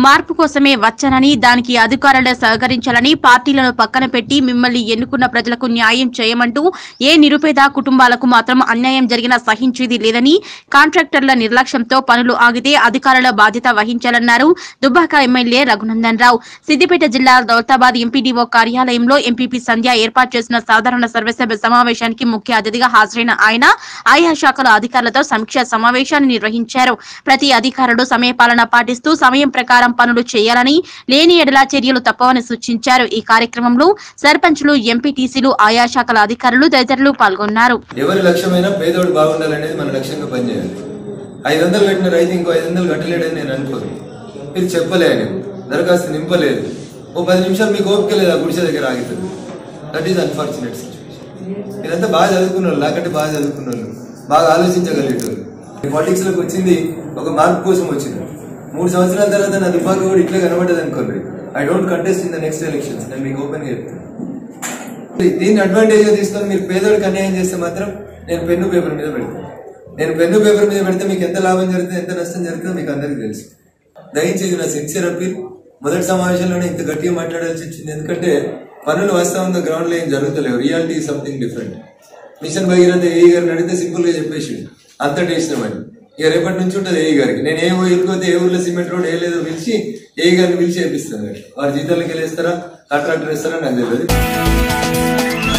మార్పు కోసమే వచ్చానని దానికి అధికారులు సహకరించాలని పార్టీలను పక్కన పెట్టి మిమ్మల్ని ఎన్నుకున్న ప్రజలకు న్యాయం చేయమంటూ ఏ నిరుపేద కుటుంబాలకు మాత్రం అన్యాయం జరిగినా సహించేది లేదని కాంట్రాక్టర్ల నిర్లక్ష్యంతో పనులు ఆగితే అధికారుల బాధ్యత వహించాలన్నారు దుబ్బాక ఎమ్మెల్యే రఘునందన్ రావు సిద్దిపేట జిల్లా దౌలతాబాద్ ఎంపీడీఓ కార్యాలయంలో ఎంపీపీ సంధ్య ఏర్పాటు చేసిన సాధారణ సర్వసభ్య సమావేశానికి ముఖ్య అతిథిగా హాజరైన ఆయన ఆయా శాఖల అధికారులతో సమీక్ష సమావేశాన్ని నిర్వహించారు ప్రతి అధికారులు సమయపాలన పాటిస్తూ సమయం ప్రకారం పనులు చేయాలని లేని ఎడల చర్యలు తప్పవని సూచించారు ఈ కార్యక్రమంలో సర్పంచులు ఎంపీటీసీలు ఆయా శాఖల అధికారులు తదితరులు పాల్గొన్నారు ఎవరి లక్ష్యమైనా పేదోడు బాగుండాలనేది మన లక్ష్యంగా పనిచేయాలి ఐదు వందలు కట్టిన రైతు ఇంకో ఐదు వందలు కట్టలేడని నేను అనుకోను మీరు చెప్పలే ఆయన దరఖాస్తు నింపలేదు ఓ పది నిమిషాలు మీకు ఓపిక లేదు ఆ గుడిసె దగ్గర ఆగుతుంది దట్ ఈస్ అన్ఫార్చునేట్ సిచ్యువేషన్ మీరంతా బాగా చదువుకున్న వాళ్ళు నాకంటే బాగా చదువుకున్న వాళ్ళు బాగా ఆలోచించగలిగేటోళ్ళు పాలిటిక్స్ లోకి వచ్చింది ఒక మార్పు కోసం వచ్చింది మూడు సంవత్సరాల తర్వాత నా దుబ్బాక కూడా ఇట్లా కనబడ్డది అనుకోండి I don't contest in the next elections నేను మీకు ఓపెన్ గా చెప్తాను దీన్ని అడ్వాంటేజ్ గా తీసుకొని మీరు పేదోడికి అన్యాయం చేస్తే మాత్రం నేను పెన్ను పేపర్ మీద పెడతాను నేను పెన్ను పేపర్ మీద పెడితే మీకు ఎంత లాభం జరుగుతుంది ఎంత నష్టం జరుగుతుందో మీకు అందరికీ తెలుసు దయచేసి నా సిన్సియర్ అప్పీల్ మొదటి సమావేశంలోనే ఇంత గట్టిగా మాట్లాడాల్సి వచ్చింది ఎందుకంటే పనులు వాస్తవంగా గ్రౌండ్ లో ఏం జరుగుతలేవు reality something different mission Bhagiratha AE గారిని అడిగితే సింపుల్ గా చెప్పేసి అంతటా ఇష్టమని ఇక రేపటి నుంచి ఉంటుంది ఏఈ గారికి నేను ఏ ఊరికి పోతే ఏ ఊర్లో సిమెంట్ రోడ్ ఏ లేదో పిలిచి ఏఈ గారిని పిలిచి చేపిస్తాను వారి జీతాలకు వెళ్ళేస్తారా కాంట్రాక్టర్ ఇస్తారా నాకు తెలియదు